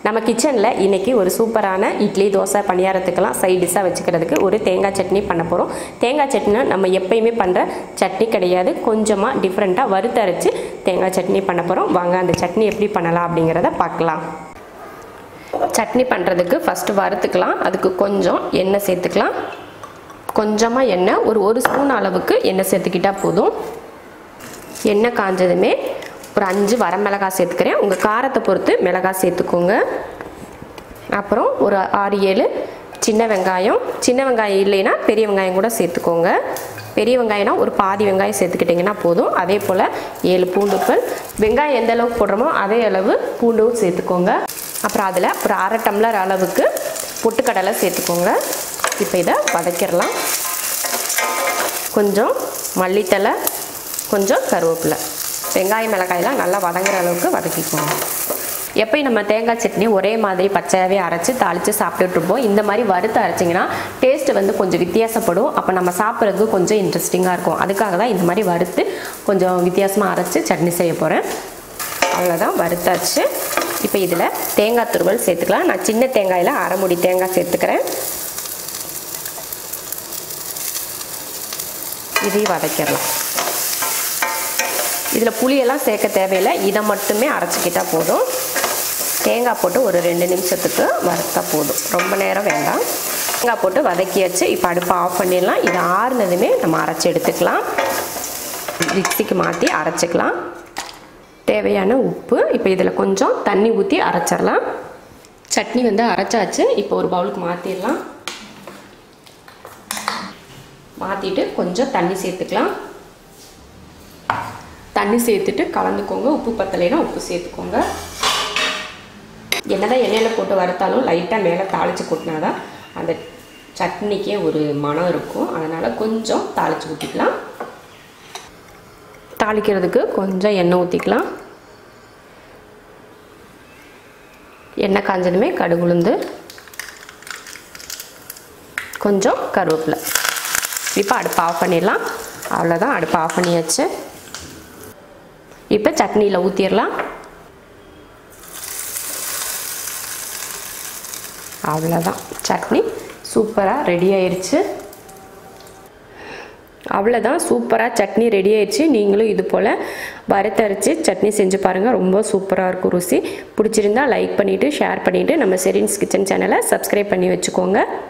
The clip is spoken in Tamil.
நம்ம கிச்சனில் இன்றைக்கி ஒரு சூப்பரான இட்லி தோசை பணியாரத்துக்கெல்லாம் சைட் டிஷ்ஷாக வச்சுக்கிறதுக்கு ஒரு தேங்காய் சட்னி பண்ண போகிறோம் தேங்காய் சட்னினா நம்ம எப்பயுமே பண்ணுற சட்னி கிடையாது கொஞ்சமாக டிஃப்ரெண்ட்டாக வறுத்தரைச்சு தேங்காய் சட்னி பண்ண போகிறோம் வாங்க அந்த சட்னி எப்படி பண்ணலாம் அப்படிங்கிறத பார்க்கலாம் சட்னி பண்ணுறதுக்கு ஃபஸ்ட்டு வறுத்துக்கலாம் அதுக்கு கொஞ்சம் எண்ணெய் சேர்த்துக்கலாம் கொஞ்சமாக எண்ணெய் ஒரு ஒரு ஸ்பூன் அளவுக்கு எண்ணெய் சேர்த்துக்கிட்டால் போதும் எண்ணெய் காஞ்சதுமே ஒரு அஞ்சு வரமிளகாய் சேர்த்துக்கிறேன் உங்கள் காரத்தை பொறுத்து மிளகாய் சேர்த்துக்கோங்க அப்புறம் ஒரு ஆறு ஏழு சின்ன வெங்காயம் சின்ன வெங்காயம் இல்லைன்னா பெரிய வெங்காயம் கூட சேர்த்துக்கோங்க பெரிய வெங்காயம்னா ஒரு பாதி வெங்காயம் சேர்த்துக்கிட்டிங்கன்னா போதும் அதே போல் ஏழு பூண்டுக்கள் வெங்காயம் எந்த அளவுக்கு போடுறோமோ அதே அளவு பூண்டும் சேர்த்துக்கோங்க அப்புறம் அதில் ஒரு அரை டம்ளர் அளவுக்கு பொட்டுக்கடலை சேர்த்துக்கோங்க இப்போ இதை வதக்கிடலாம் கொஞ்சம் மல்லித்தலை கொஞ்சம் கருவேப்பிலை வெங்காயம் மிளகாயெல்லாம் நல்லா வதங்குற அளவுக்கு வதக்கிக்கோங்க எப்பயும் நம்ம தேங்காய் சட்னி ஒரே மாதிரி பச்சையாகவே அரைச்சி தாளித்து சாப்பிட்டுட்ருப்போம் இந்த மாதிரி வறுத்து அரைச்சிங்கன்னா டேஸ்ட்டு வந்து கொஞ்சம் வித்தியாசப்படும் அப்போ நம்ம சாப்பிட்றதுக்கு கொஞ்சம் இன்ட்ரெஸ்டிங்காக இருக்கும் அதுக்காக தான் இந்த மாதிரி வறுத்து கொஞ்சம் வித்தியாசமாக அரைச்சி சட்னி செய்ய போகிறேன் அவ்வளோதான் வறுத்தாச்சு இப்போ இதில் தேங்காய் துருவல் சேர்த்துக்கலாம் நான் சின்ன தேங்காயில் அரை முடி தேங்காய் சேர்த்துக்கிறேன் இதையும் வதக்கிடலாம் இதில் புளியெல்லாம் சேர்க்க தேவையில்லை இதை மட்டுமே அரைச்சிக்கிட்டால் போதும் தேங்காய் போட்டு ஒரு ரெண்டு நிமிஷத்துக்கு வறுத்தா போதும் ரொம்ப நேரம் வேண்டாம் தேங்காய் போட்டு வதக்கியாச்சு இப்போ அடுப்பை ஆஃப் பண்ணிடலாம் இது ஆறுனதுமே நம்ம அரைச்சி எடுத்துக்கலாம் மிக்சிக்கு மாற்றி அரைச்சிக்கலாம் தேவையான உப்பு இப்போ இதில் கொஞ்சம் தண்ணி ஊற்றி அரைச்சிடலாம் சட்னி வந்து அரைச்சாச்சு இப்போ ஒரு பவுலுக்கு மாற்றிடலாம் மாற்றிட்டு கொஞ்சம் தண்ணி சேர்த்துக்கலாம் தண்ணி சேர்த்துட்டு கலந்துக்கோங்க உப்பு பத்தலைன்னா உப்பு சேர்த்துக்கோங்க என்னதான் எண்ணெயில் போட்டு வறுத்தாலும் லைட்டாக மேலே தாளித்து கொட்டினா தான் அந்த சட்னிக்கே ஒரு மனம் இருக்கும் அதனால் கொஞ்சம் தாளித்து ஊற்றிக்கலாம் தாளிக்கிறதுக்கு கொஞ்சம் எண்ணெய் ஊற்றிக்கலாம் எண்ணெய் காஞ்சதுமே கடுகு உளுந்து கொஞ்சம் கருவேப்பிலை இப்போ அடுப்பு ஆஃப் பண்ணிடலாம் அவ்வளோதான் அடுப்பு ஆஃப் பண்ணியாச்சு இப்போ சட்னியில் ஊற்றிடலாம் அவ்வளோதான் சட்னி சூப்பராக ரெடி ஆயிடுச்சு அவ்வளோதான் சூப்பராக சட்னி ரெடி ஆயிடுச்சு நீங்களும் இது போல் வறுத்தரைச்சி சட்னி செஞ்சு பாருங்கள் ரொம்ப சூப்பராக இருக்கும் ருசி பிடிச்சிருந்தா லைக் பண்ணிவிட்டு ஷேர் பண்ணிவிட்டு நம்ம செரின்ஸ் கிச்சன் சேனலை சப்ஸ்கிரைப் பண்ணி வச்சுக்கோங்க